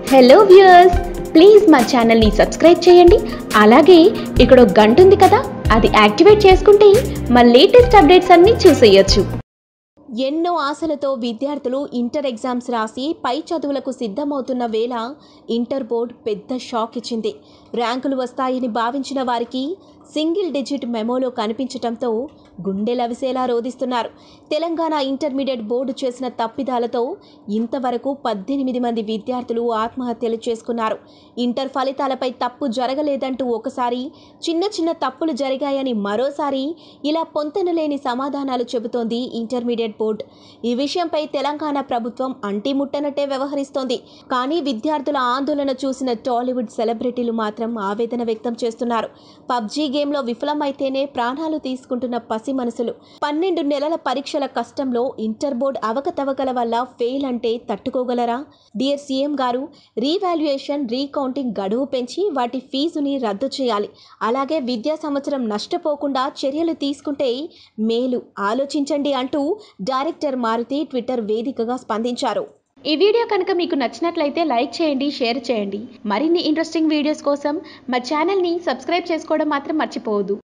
hello viewers please మా ఛానల్ని subscribe చేయండి అలాగే ఇక్కడ ఒక గంట ఉంది కదా అది యాక్టివేట్ చేసుకుంటే మా లేటెస్ట్ అప్డేట్స్ అన్నీ చూసేయొచ్చు ఎన్నో ఆశలతో విద్యార్థులు ఇంటర్ ఎగ్జామ్స్ రాసి పై చదువులకు సిద్ధమవుతున్న వేళ ఇంటర్ బోర్డ్ పెద్ద షాక్ ఇచ్చింది ర్యాంకులు వస్తాయని భావించిన వారికి సింగిల్ డిజిట్ మెమోలో కనిపించటంతో గుండెలవిసేలా రోధిస్తున్నారు తెలంగాణ ఇంటర్మీడియట్ బోర్డు చేసిన తప్పిదాలతో ఇంతవరకు పద్దెనిమిది మంది విద్యార్థులు ఆత్మహత్యలు చేసుకున్నారు ఇంటర్ ఫలితాలపై తప్పు జరగలేదంటూ ఒకసారి చిన్న చిన్న తప్పులు జరిగాయని మరోసారి ఇలా పొంతనలేని సమాధానాలు చెబుతోంది ఇంటర్మీడియట్ బోర్డు ఈ విషయంపై తెలంగాణ ప్రభుత్వం అంటిముట్టనట్టే వ్యవహరిస్తోంది కానీ విద్యార్థుల ఆందోళన చూసిన టాలీవుడ్ సెలబ్రిటీలు మాత్రం ఆవేదన వ్యక్తం చేస్తున్నారు పబ్జీ గేమ్లో విఫలమైతేనే ప్రాణాలు తీసుకుంటున్న పసి మనసులు పన్నెండు నెలల పరీక్షల కష్టంలో ఇంటర్ బోర్డ్ అవకతవకల వల్ల ఫెయిల్ అంటే తట్టుకోగలరా డియర్ సీఎం గారు రీవాల్యుయేషన్ రీకౌంటింగ్ గడువు పెంచి వాటి ఫీజుని రద్దు చేయాలి అలాగే విద్యా సంవత్సరం నష్టపోకుండా చర్యలు తీసుకుంటే మేలు ఆలోచించండి అంటూ డైరెక్టర్ మారుతి ట్విట్టర్ వేదికగా స్పందించారు ఈ వీడియో కనుక మీకు నచ్చినట్లయితే లైక్ చేయండి షేర్ చేయండి మరిన్ని ఇంట్రెస్టింగ్ వీడియోస్ కోసం మా ఛానల్ని సబ్స్క్రైబ్ చేసుకోవడం మాత్రం మర్చిపోవద్దు